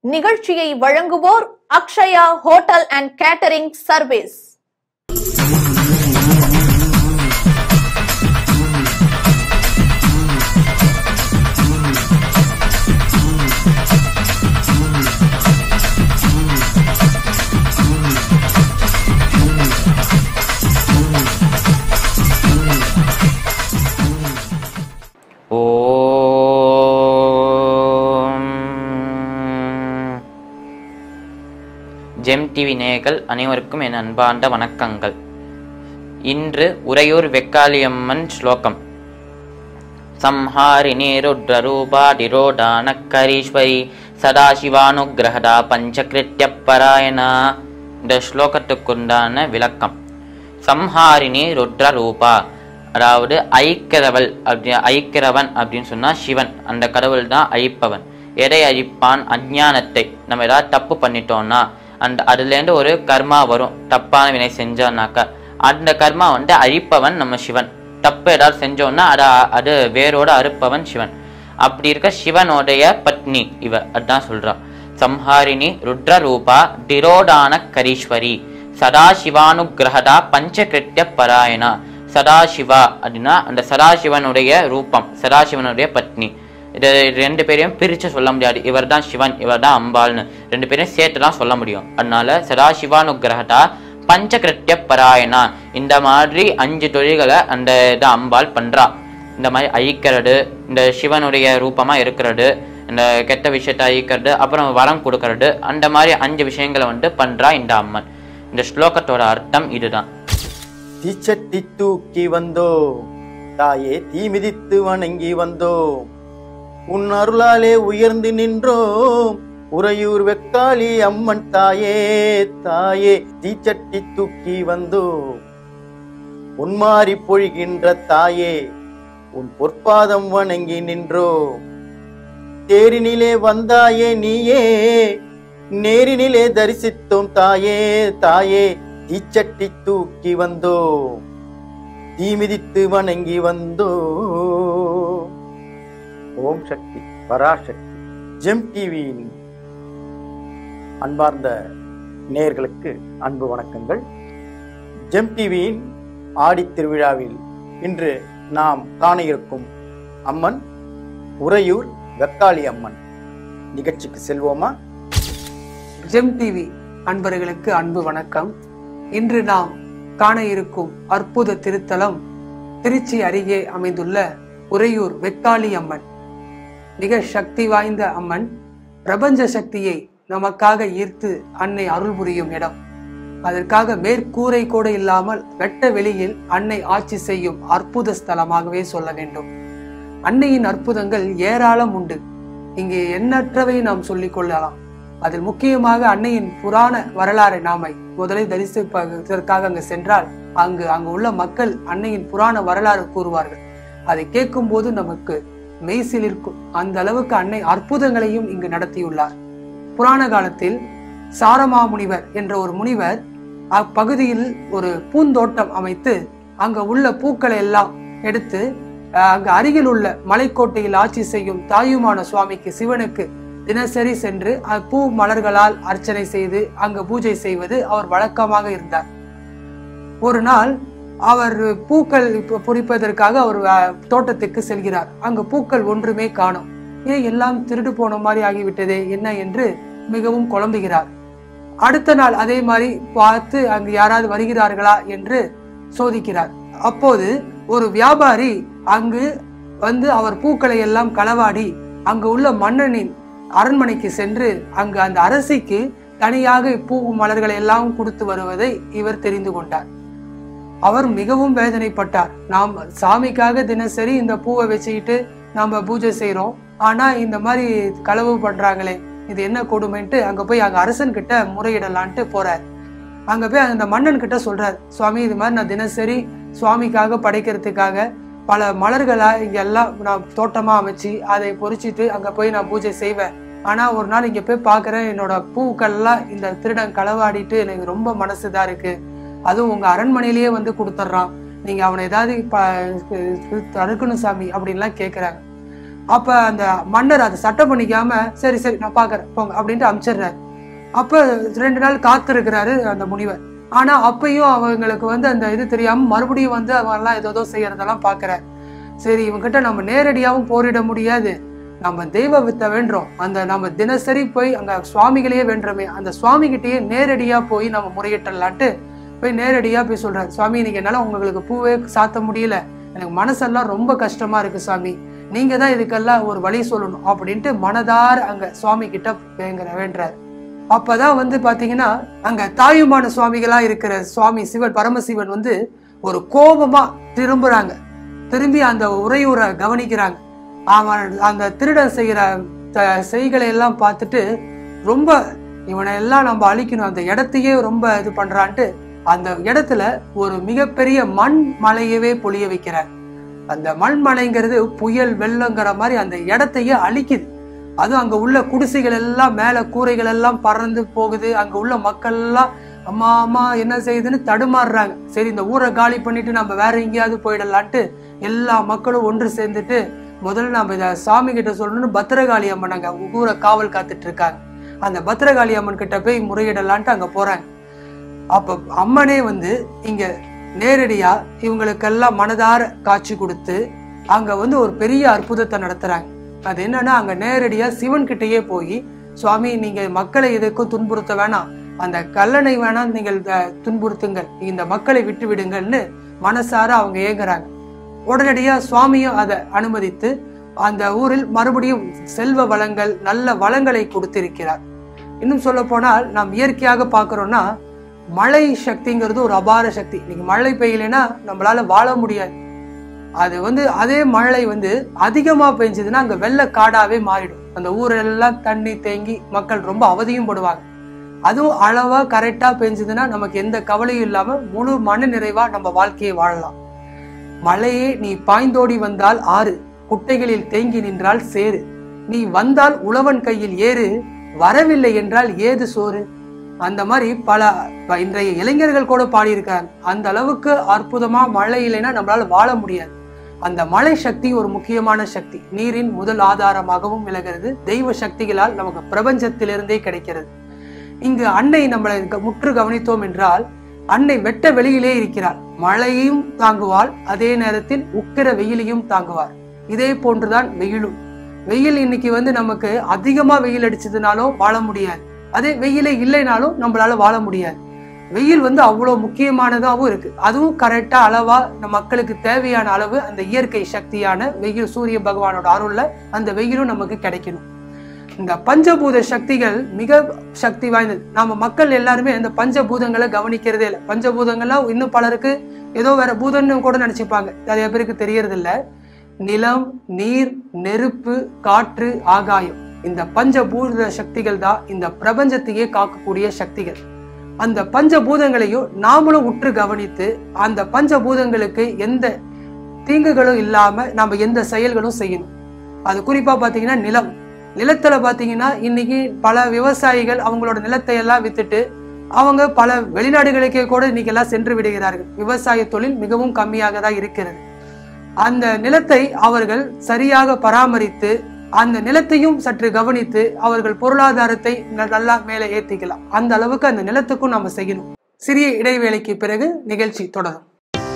நிகழ்ச்சியை வழங்குவோர் Akshaya hotel and catering service Om Gem TV நேயர்கள் அனைவருக்கும் என் அன்பார்ந்த வணக்கங்கள் இன்று உறையூர் வெக்காளியம்மன் ஸ்லோகம் ಸಂಹಾರಿಣಿ ರುದ್ರರೂಪಾಡಿರೋಡಾನಕ್ಕರೀಶ್ವರಿ சதாசிவானுகிரகதா பஞ்சகிருத்திய பராயண இந்த ஸ்லோகத்துக்குண்டான விளக்கம் சம்ஹாரிணி ருத்ர ரூபா அதாவது ஐக்கிறவள் அப்படி ஐக்கிறவன் அப்படின்னு சொன்னா சிவன் அந்த கடவுள் தான் அழிப்பவன் எதை அழிப்பான் அஞ்ஞானத்தை நம்ம ஏதாவது தப்பு பண்ணிட்டோம்னா அந்த அதுலேருந்து ஒரு கர்மா வரும் தப்பான வினை செஞ்சோம்னாக்கா அந்த கர்மா வந்து அழிப்பவன் நம்ம சிவன் தப்பு ஏதாவது செஞ்சோம்னா அதை அது வேரோட அறுப்பவன் சிவன் அப்படி இருக்க சிவனுடைய பத்னி இவ அதான் சொல்றா சம்ஹாரிணி ருத்ர ரூபா திரோடான கரீஸ்வரி சதாசிவானுகிரகதா பஞ்சகிருத்திய பராயணா சதாசிவா அப்படின்னா அந்த சதாசிவனுடைய ரூபம் சதாசிவனுடைய பத்னி இது ரெண்டு பேரையும் பிரிச்சு சொல்ல முடியாது இவர் தான் சிவன் இவர் தான் அம்பாள்னு ரெண்டு பேரையும் சேர்த்து தான் சொல்ல முடியும் அதனால சதாசிவானுகிரகதா பஞ்சகிருத்திய பராயணா இந்த மாதிரி அஞ்சு தொழில்களை அந்த இதை அம்பாள் பண்றா இந்த மாதிரி அழிக்கிறது இந்த சிவனுடைய ரூபமா இருக்கிறது இந்த கெட்ட விஷயத்தை அழிக்கிறது அப்புறம் வரம் கொடுக்கறது அந்த மாதிரி அஞ்சு விஷயங்களை வந்து பண்றா இந்த அம்மன் இந்த ஸ்லோகத்தோட அர்த்தம் இதுதான் தீச்சட்டி தூக்கி வந்தோ தாயே தீ மிதித்து வணங்கி வந்தோ உன் அருளாலே உயர்ந்து நின்றோம் உறையூர் வெக்காளி அம்மன் தாயே தாயே தீச்சட்டி தூக்கி வந்தோ உன்மாறி பொழிகின்ற தாயே உன் பொற்பாதம் வணங்கி நின்றோ தேரினிலே வந்தாயே நீயே நேரினிலே தரிசித்தோம் தாயே தாயே தீச்சட்டி தூக்கி வந்தோ தீ மிதித்து வணங்கி வந்தோ ஓம் சக்தி பராசக்தி ஜெம் டிவியின் அன்பார்ந்த நேயர்களுக்கு அன்பு வணக்கங்கள் ஜெம் டிவியின் ஆடித் திருவிழாவில் இன்று நாம் காண இருக்கும் அம்மன் உறையூர் வெக்காளி அம்மன் நிகழ்ச்சிக்கு செல்வோமா ஜெம் டிவி அன்பர்களுக்கு அன்பு வணக்கம் இன்று நாம் காண இருக்கும் அற்புத திருத்தலம் திருச்சி அருகே அமைந்துள்ள உறையூர் வெக்காளி அம்மன் மிக சக்தி வாய்ந்த அம்மன் பிரபஞ்ச சக்தியை நமக்காக ஈர்த்து அன்னை அருள் புரியும் இடம் அதற்காக மேற்கூரை கூட இல்லாமல் வெட்ட வெளியில் அன்னை ஆட்சி செய்யும் அற்புத ஸ்தலமாகவே சொல்ல வேண்டும் அன்னையின் அற்புதங்கள் ஏராளம் உண்டு இங்கே எண்ணற்றவை நாம் சொல்லிக் கொள்ளலாம் அதில் முக்கியமாக அன்னையின் புராண வரலாறை நாமை முதலில் தரிசிப்பதற்காக அங்கு சென்றால் அங்கு அங்கு உள்ள மக்கள் அன்னையின் புராண வரலாறு கூறுவார்கள் அதை கேட்கும் போது நமக்கு மெய்சிலிருக்கும் அந்த அளவுக்கு அன்னை அற்புதங்களையும் இங்கு நடத்தியுள்ளார் புராண காலத்தில் சாரமாமுனிவர் என்ற ஒரு முனிவர் அப்பகுதியில் ஒரு பூந்தோட்டம் அமைத்து அங்க உள்ள பூக்களை எல்லாம் எடுத்து அஹ், அங்கு அருகில் உள்ள மலைக்கோட்டையில் ஆட்சி செய்யும் தாயுமான சுவாமிக்கு சிவனுக்கு தினசரி சென்று அஹ், பூ மலர்களால் அர்ச்சனை செய்து அங்கு பூஜை செய்வது அவர் வழக்கமாக இருந்தார் ஒரு நாள் அவர் பூக்கள் இப்ப பொறிப்பதற்காக அவர் அஹ், தோட்டத்துக்கு செல்கிறார் அங்கு பூக்கள் ஒன்றுமே காணோம் ஏன் எல்லாம் திருடு போன மாதிரி ஆகிவிட்டதே என்ன என்று மிகவும் குழம்புகிறார் அடுத்த நாள் அதே மாதிரி பார்த்து அங்கு யாராவது வருகிறார்களா என்று சோதிக்கிறார் அப்போது ஒரு வியாபாரி அங்கு வந்து அவர் பூக்களை எல்லாம் களவாடி அங்கு உள்ள மன்னனின் அரண்மனைக்கு சென்று அங்கு அந்த அரசிக்கு தனியாக பூ மலர்களை எல்லாம் கொடுத்து வருவதை இவர் தெரிந்து கொண்டார் அவர் மிகவும் வேதனைப்பட்டார் நாம் சாமிக்காக தினசரி இந்த பூவை வச்சுக்கிட்டு நாம பூஜை செய்றோம் ஆனா இந்த மாதிரி களவு பண்றாங்களே இது என்ன கொடுமைன்ட்டு அங்க போய் அங்க அரசன் கிட்ட முறையிடலான்ட்டு போறார் அங்க போய் அந்த மன்னன் கிட்ட சொல்றார் சுவாமி இது மாதிரி நான் தினசரி சுவாமிக்காக படைக்கிறதுக்காக பல மலர்களா இங்க எல்லாம் நான் தோட்டமா அமைச்சு அதை பொறிச்சிட்டு அங்க போய் நான் பூஜை செய்வேன் ஆனா ஒரு நாள் இங்க போய் பாக்குறேன் என்னோட பூக்கள்லாம் இந்த திருடன் களவாடிட்டு எனக்கு ரொம்ப மனசுதா இருக்கு அதுவும் உங்க அரண்மனையிலேயே வந்து கொடுத்துட்றான் நீங்க அவனை ஏதாவது ப- தடுக்கணும் சாமி அப்படின்லாம் கேக்குறாங்க அப்ப அந்த மன்னர் அதை சட்டம் பண்ணிக்காம சரி சரி நான் பாக்குறேன் போங்க அப்படின்ட்டு அமிச்சிடுறாரு அப்ப ரெண்டு நாள் காத்திருக்கிறாரு அந்த முனிவர் ஆனா அப்பயும் அவங்களுக்கு வந்து அந்த இது தெரியாம மறுபடியும் வந்து அவங்க எல்லாம் ஏதோ ஏதோ செய்யறதெல்லாம் பாக்குறாரு சரி இவங்கிட்ட நம்ம நேரடியாவும் போரிட முடியாது நம்ம தெய்வ வித்த வேண்டுறோம் அந்த நம்ம தினசரி போய் அங்க சுவாமிகளையே வேண்டுறோமே அந்த சுவாமி கிட்டயே நேரடியா போய் நம்ம முறையிட்டலான்ட்டு போய் நேரடியா போய் சொல்றாரு சுவாமி இன்னைக்கு என்னால உங்களுக்கு பூவே சாத்த முடியல எனக்கு மனசெல்லாம் ரொம்ப கஷ்டமா இருக்கு சாமி நீங்க தான் இதுக்கெல்லாம் ஒரு வழி சொல்லணும் அப்படின்ட்டு மனதார அங்க சுவாமி கிட்ட வேங்குற வேண்டுறாரு அப்பதான் வந்து பாத்தீங்கன்னா அங்க தாயுமான சுவாமிகளா இருக்கிற சுவாமி சிவன் பரமசிவன் வந்து ஒரு கோபமா திரும்புறாங்க திரும்பி அந்த உரையூரை கவனிக்கிறாங்க அவன் அந்த திருடன் செய்கிற த- செய்களை எல்லாம் பார்த்துட்டு ரொம்ப இவனை எல்லாம் நம்ம அழிக்கணும் அந்த இடத்தையே ரொம்ப இது பண்றான்ட்டு அந்த இடத்துல ஒரு மிகப்பெரிய மண் மலையவே பொழிய வைக்கிறார் அந்த மண் மலைங்கிறது புயல் வெள்ளங்கிற மாதிரி அந்த இடத்தையே அழிக்குது அதுவும் அங்க உள்ள குடிசைகள் எல்லாம் மேல கூரைகள் எல்லாம் பறந்து போகுது அங்க உள்ள மக்கள் எல்லாம் அம்மா அம்மா என்ன செய்யுதுன்னு தடுமாறுறாங்க சரி இந்த ஊரை காலி பண்ணிட்டு நம்ம வேற எங்கேயாவது போயிடலான்ட்டு எல்லா மக்களும் ஒன்று சேர்ந்துட்டு முதல்ல நம்ம இதை சாமி கிட்ட சொல்லணும்னு பத்திரகாளி அம்மன் அங்க ஊரை காவல் காத்துட்டு இருக்காங்க அந்த பத்திரகாளி அம்மன் கிட்ட போய் முறையிடலான்ட்டு அங்க போறாங்க அப்ப அம்மனே வந்து இங்க நேரடியா இவங்களுக்கெல்லாம் மனதார காட்சி கொடுத்து அங்க வந்து ஒரு பெரிய அற்புதத்தை நடத்துறாங்க அது என்னன்னா அங்க நேரடியா சிவன் கிட்டயே போய் சுவாமி நீங்க மக்களை எதுக்கும் துன்புறுத்த வேணாம் அந்த கல்லணை வேணா நீங்கள் அஹ், துன்புறுத்துங்கள் இந்த மக்களை விட்டு விடுங்கள்னு மனசார அவங்க ஏங்குறாங்க உடனடியா சுவாமியும் அதை அனுமதித்து அந்த ஊரில் மறுபடியும் செல்வ வளங்கள் நல்ல வளங்களை கொடுத்திருக்கிறார் இன்னும் சொல்ல போனால் நாம் இயற்கையாக பார்க்கிறோம்னா மழை சக்திங்கிறது ஒரு அபார சக்தி இன்னைக்கு மழை பெய்யலைன்னா நம்மளால வாழ முடியாது அது வந்து அதே மழை வந்து அதிகமா பெஞ்சதுன்னா அங்க வெள்ள காடாவே மாறிடும் அந்த ஊரெல்லாம் தண்ணி தேங்கி மக்கள் ரொம்ப அவதியும் படுவாங்க அதுவும் அளவா கரெக்டா பெஞ்சதுன்னா நமக்கு எந்த கவலையும் இல்லாம முழு மன நிறைவா நம்ம வாழ்க்கையை வாழலாம் மழையே நீ பாய்ந்தோடி வந்தால் ஆறு குட்டைகளில் தேங்கி நின்றால் சேரு நீ வந்தால் உழவன் கையில் ஏறு வரவில்லை என்றால் ஏது சோறு அந்த மாதிரி பல ப- இன்றைய இளைஞர்கள் கூட பாடியிருக்காங்க அந்த அளவுக்கு அற்புதமா மழை இல்லைன்னா நம்மளால வாழ முடியாது அந்த மழை சக்தி ஒரு முக்கியமான சக்தி நீரின் முதல் ஆதாரமாகவும் விளங்குகிறது தெய்வ சக்திகளால் நமக்கு பிரபஞ்சத்திலிருந்தே கிடைக்கிறது இங்கு அன்னை நம்மளை க- முற்று கவனித்தோம் என்றால் அன்னை வெட்ட வெளியிலே இருக்கிறாள் மழையையும் தாங்குவாள் அதே நேரத்தில் உக்கிர வெயிலையும் தாங்குவார் இதே போன்றுதான் வெயிலும் வெயில் இன்னைக்கு வந்து நமக்கு அதிகமா வெயில் அடிச்சதுனாலும் வாழ முடியாது அதே வெயிலே இல்லைனாலும் நம்மளால வாழ முடியாது வெயில் வந்து அவ்வளவு முக்கியமானதாகவும் இருக்கு அதுவும் கரெக்டா அளவா நம்ம மக்களுக்கு தேவையான அளவு அந்த இயற்கை சக்தியான வெயில் சூரிய பகவானோட அருள்ல அந்த வெயிலும் நமக்கு கிடைக்கணும் இந்த பஞ்சபூத சக்திகள் மிக சக்தி வாய்ந்தது நாம மக்கள் எல்லாருமே இந்த பஞ்சபூதங்களை கவனிக்கிறதே இல்லை பஞ்சபூதங்கள்லாம் இன்னும் பலருக்கு ஏதோ வேற பூதம்னு கூட நினைச்சுப்பாங்க நிறைய பேருக்கு தெரியறது இல்ல நிலம் நீர் நெருப்பு காற்று ஆகாயம் இந்த பஞ்சபூத சக்திகள் தான் இந்த பிரபஞ்சத்தையே காக்கக்கூடிய சக்திகள் அந்த பஞ்சபூதங்களையும் நாமளும் உற்று கவனித்து அந்த பஞ்சபூதங்களுக்கு எந்த தீங்குகளும் இல்லாம நம்ம எந்த செயல்களும் செய்யணும் அது குறிப்பா பாத்தீங்கன்னா நிலம் நிலத்துல பாத்தீங்கன்னா இன்னைக்கு பல விவசாயிகள் அவங்களோட நிலத்தை எல்லாம் வித்துட்டு அவங்க பல வெளிநாடுகளுக்கே கூட இன்னைக்கு எல்லாம் சென்று விடுகிறார்கள் விவசாய தொழில் மிகவும் கம்மியாக தான் இருக்கிறது அந்த நிலத்தை அவர்கள் சரியாக பராமரித்து அந்த நிலத்தையும் சற்று கவனித்து அவர்கள் பொருளாதாரத்தை ந- நல்லா மேலே ஏத்திக்கலாம் அந்த அளவுக்கு அந்த நிலத்துக்கும் நம்ம செய்யணும் சிறிய இடைவேளைக்கு பிறகு நிகழ்ச்சி தொடரும்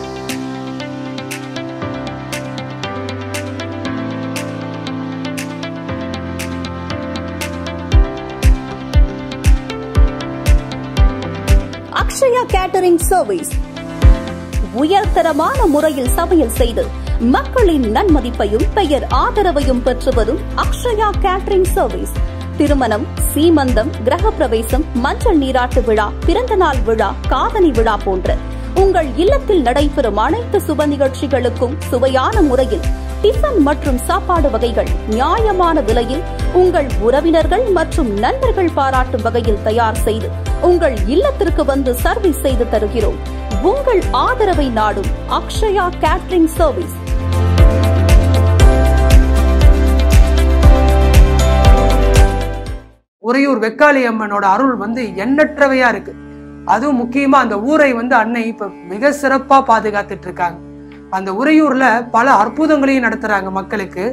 அக்ஷயா கேட்டரிங் சர்வீஸ் உயர்தரமான முறையில் சமையல் செய்து மக்களின் நன்மதிப்பையும் பெயர் ஆதரவையும் பெற்று வரும் அக்ஷயா கேட்டரிங் சர்வீஸ் திருமணம் சீமந்தம் கிரகப்பிரவேசம் மஞ்சள் நீராட்டு விழா பிறந்தநாள் விழா காதணி விழா போன்ற உங்கள் இல்லத்தில் நடைபெறும் அனைத்து சுப நிகழ்ச்சிகளுக்கும் சுவையான முறையில் டிஃபன் மற்றும் சாப்பாடு வகைகள் நியாயமான விலையில் உங்கள் உறவினர்கள் மற்றும் நண்பர்கள் பாராட்டும் வகையில் தயார் செய்து உங்கள் இல்லத்திற்கு வந்து சர்வீஸ் செய்து தருகிறோம் உங்கள் ஆதரவை நாடும் அக்ஷயா கேட்டரிங் சர்வீஸ் உறையூர் வெக்காளி அம்மனோட அருள் வந்து எண்ணற்றவையா இருக்கு அதுவும் முக்கியமா அந்த ஊரை வந்து அன்னை இப்ப மிக சிறப்பா பாதுகாத்துட்டு இருக்காங்க அந்த உறையூர்ல பல அற்புதங்களையும் நடத்துறாங்க மக்களுக்கு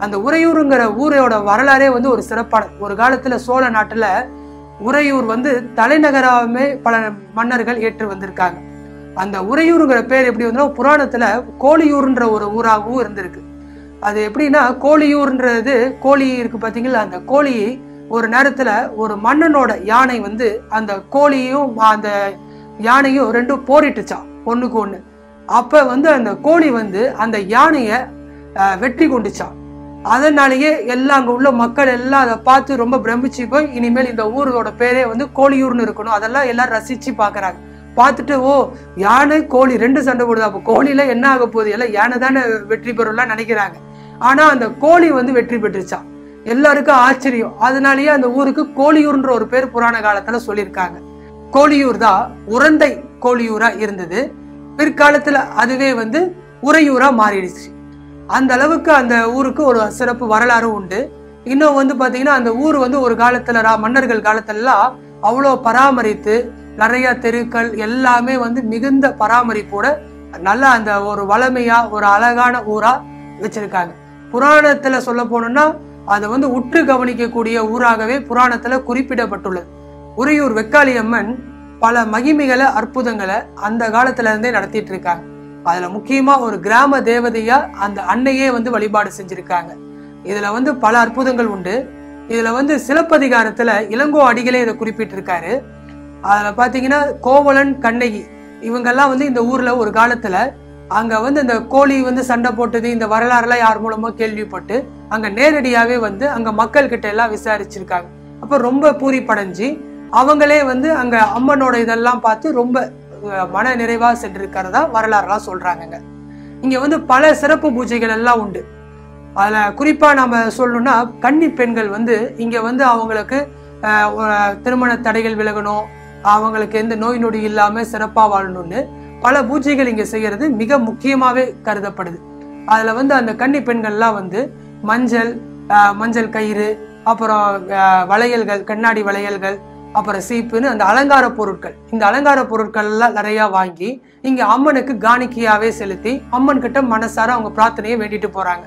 அந்த உறையூருங்கிற ஊரோட வரலாறே வந்து ஒரு சிறப்பான ஒரு காலத்துல சோழ நாட்டுல உறையூர் வந்து தலைநகராகவே பல மன்னர்கள் ஏற்று வந்திருக்காங்க அந்த உறையூருங்கிற பேர் எப்படி வந்து புராணத்துல கோழியூர்ன்ற ஒரு ஊராகவும் இருந்திருக்கு அது எப்படின்னா கோழியூர்ன்றது கோழி இருக்கு பாத்தீங்களா அந்த கோழி ஒரு நேரத்துல ஒரு மன்னனோட யானை வந்து அந்த கோழியும் அந்த யானையும் ரெண்டும் போரிட்டுச்சான் ஒண்ணுக்கு ஒண்ணு அப்ப வந்து அந்த கோழி வந்து அந்த யானைய அஹ், வெற்றி கொண்டுச்சான் அதனாலேயே எல்லாம் அங்க உள்ள மக்கள் எல்லாம் அதை பார்த்து ரொம்ப பிரமிச்சு போய் இனிமேல் இந்த ஊரோட பேரே வந்து கோழியூர்னு இருக்கணும் அதெல்லாம் எல்லாரும் ரசிச்சு பாக்குறாங்க பார்த்துட்டு ஓ யானை கோழி ரெண்டு சண்டை போடுது அப்போ கோழியில என்ன ஆக போகுது எல்லாம் யானை தானே வெற்றி பெறும்லாம் நினைக்கிறாங்க ஆனா அந்த கோழி வந்து வெற்றி பெற்றுச்சான் எல்லாருக்கும் ஆச்சரியம் அதனாலேயே அந்த ஊருக்கு கோழியூர்ன்ற ஒரு பேர் புராண காலத்துல சொல்லியிருக்காங்க கோழியூர் தான் உரந்தை கோழியூரா இருந்தது பிற்காலத்துல அதுவே வந்து உறையூரா மாறிடுச்சு அந்த அளவுக்கு அந்த ஊருக்கு ஒரு சிறப்பு வரலாறு உண்டு இன்னும் வந்து பாத்தீங்கன்னா அந்த ஊர் வந்து ஒரு காலத்துல ரா- மன்னர்கள் காலத்துலலாம் அவ்வளோ பராமரித்து நிறைய தெருக்கள் எல்லாமே வந்து மிகுந்த பராமரிப்போட நல்ல அந்த ஒரு வளமையா ஒரு அழகான ஊரா வச்சிருக்காங்க புராணத்துல சொல்ல போனோம்னா அதை வந்து உற்று கவனிக்கக்கூடிய ஊராகவே புராணத்துல குறிப்பிடப்பட்டுள்ளது உறையூர் வெக்காளி அம்மன் பல மகிமைகளை அற்புதங்களை அந்த காலத்துல இருந்தே நடத்திட்டு இருக்காங்க அதுல முக்கியமா ஒரு கிராம தேவதையா அந்த அன்னையே வந்து வழிபாடு செஞ்சிருக்காங்க இதுல வந்து பல அற்புதங்கள் உண்டு இதுல வந்து சிலப்பதிகாரத்துல இளங்கோ அடிகளே இதை குறிப்பிட்டிருக்காரு அதுல பாத்தீங்கன்னா கோவலன் கண்ணகி இவங்கெல்லாம் வந்து இந்த ஊர்ல ஒரு காலத்துல அங்க வந்து இந்த கோழி வந்து சண்டை போட்டது இந்த வரலாறுலாம் யார் மூலமா கேள்விப்பட்டு அங்க நேரடியாவே வந்து அங்க மக்கள் கிட்ட எல்லாம் விசாரிச்சிருக்காங்க அப்ப ரொம்ப பூரிப்படைஞ்சு அவங்களே வந்து அங்க அம்மனோட இதெல்லாம் பார்த்து ரொம்ப அஹ், மன நிறைவா சென்றிருக்கிறதா வரலாறுலாம் சொல்றாங்கங்க இங்க வந்து பல சிறப்பு பூஜைகள் எல்லாம் உண்டு அதுல குறிப்பா நாம சொல்லணும்னா கன்னி பெண்கள் வந்து இங்க வந்து அவங்களுக்கு அஹ், ஒரு திருமண தடைகள் விலகணும் அவங்களுக்கு எந்த நோய் நொடி இல்லாம சிறப்பா வாழணும்னு பல பூஜைகள் இங்க செய்யறது மிக முக்கியமாவே கருதப்படுது அதுல வந்து அந்த கன்னி பெண்கள்லாம் வந்து மஞ்சள் அஹ், மஞ்சள் கயிறு அப்புறம் அஹ், வளையல்கள் கண்ணாடி வளையல்கள் அப்புறம் சீப்புன்னு அந்த அலங்கார பொருட்கள் இந்த அலங்கார பொருட்கள் எல்லாம் நிறைய வாங்கி இங்க அம்மனுக்கு காணிக்கையாவே செலுத்தி அம்மன் கிட்ட மனசார அவங்க பிரார்த்தனையை வேண்டிட்டு போறாங்க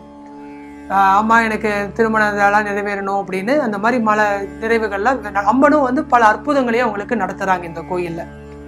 ஆஹ் அம்மா எனக்கு திருமணம் இதெல்லாம் நிறைவேறணும் அப்படின்னு அந்த மாதிரி மல நிறைவுகள்லாம் வே- அம்மனும் வந்து பல அற்புதங்களையும் அவங்களுக்கு நடத்துறாங்க இந்த கோயில்ல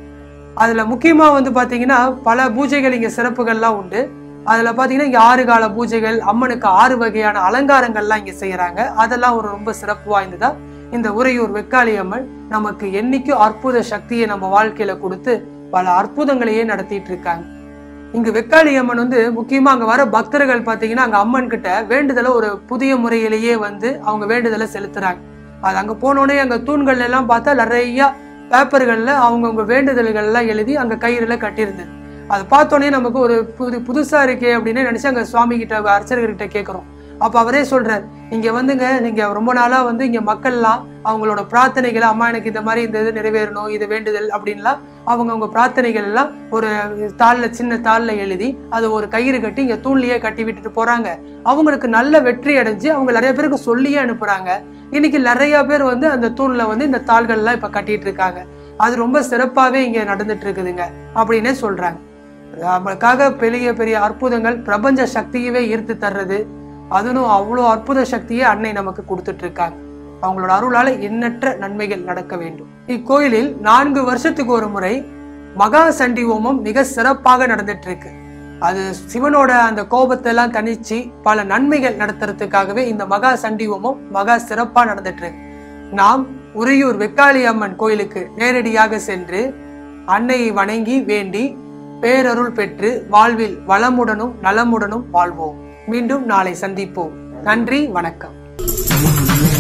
அதுல முக்கியமா வந்து பாத்தீங்கன்னா பல பூஜைகள் இங்க சிறப்புகள்லாம் உண்டு அதுல பாத்தீங்கன்னா இங்க ஆறு கால பூஜைகள் அம்மனுக்கு ஆறு வகையான அலங்காரங்கள்லாம் இங்க செய்யறாங்க அதெல்லாம் ஒரு ரொம்ப சிறப்பு வாய்ந்ததா இந்த உறையூர் வெக்காளி அம்மன் நமக்கு என்னைக்கும் அற்புத சக்தியை நம்ம வாழ்க்கையில கொடுத்து பல அற்புதங்களையே நடத்திட்டு இருக்காங்க இங்க வெக்காளி அம்மன் வந்து முக்கியமா அங்க வர பக்தர்கள் பாத்தீங்கன்னா அங்க அம்மன் கிட்ட வேண்டுதலை ஒரு புதிய முறையிலேயே வந்து அவங்க வேண்டுதலை செலுத்துறாங்க அது அங்க போனோடனே அங்க தூண்கள் எல்லாம் பார்த்தா நிறைய பேப்பர்கள்ல அவங்கவுங்க வேண்டுதல்கள் எல்லாம் எழுதி அங்க கயிறுல கட்டியிருந்தது அதை பார்த்தோன்னே நமக்கு ஒரு புது புதுசா இருக்கே அப்படின்னு நினைச்சு அங்க சுவாமி கிட்ட அர்ச்சகர்கிட்ட கேட்கிறோம் அப்ப அவரே சொல்றார் இங்க வந்துங்க நீங்க ரொம்ப நாளா வந்து இங்க மக்கள்லாம் அவங்களோட பிரார்த்தனைகளை அம்மா எனக்கு இந்த மாதிரி இந்த இது நிறைவேறணும் இது வேண்டுதல் அப்படின்லாம் அவங்க அவங்க பிரார்த்தனைகள் எல்லாம் ஒரு தாள்ல சின்ன தாள்ல எழுதி அது ஒரு கயிறு கட்டி இங்க தூண்லயே கட்டி விட்டுட்டு போறாங்க அவங்களுக்கு நல்ல வெற்றி அடைஞ்சு அவங்க நிறைய பேருக்கு சொல்லியே அனுப்புறாங்க இன்னைக்கு நிறைய பேர் வந்து அந்த தூண்ல வந்து இந்த தாள்கள் எல்லாம் இப்ப கட்டிட்டு இருக்காங்க அது ரொம்ப சிறப்பாவே இங்க நடந்துட்டு இருக்குதுங்க அப்படின்னே சொல்றாங்க நம்மளுக்காக பெரிய பெரிய அற்புதங்கள் பிரபஞ்ச சக்தியவே ஈர்த்து தர்றது அதுவும் அவ்வளோ அற்புத சக்தியை அன்னை நமக்கு கொடுத்துட்டு இருக்காங்க அவங்களோட அருளால எண்ணற்ற நன்மைகள் நடக்க வேண்டும் இக்கோயிலில் நான்கு வருஷத்துக்கு ஒரு முறை மகா சண்டி ஹோமம் மிக சிறப்பாக நடந்துட்டு இருக்கு அது சிவனோட அந்த கோபத்தை எல்லாம் தணிச்சு பல நன்மைகள் நடத்துறதுக்காகவே இந்த மகா சண்டி ஹோமம் மகா சிறப்பா நடந்துட்டு இருக்கு நாம் உறையூர் வெக்காளி அம்மன் கோயிலுக்கு நேரடியாக சென்று அன்னையை வணங்கி வேண்டி பேரருள் பெற்று வாழ்வில் வளமுடனும் நலமுடனும் வாழ்வோம் மீண்டும் நாளை சந்திப்போம் நன்றி வணக்கம்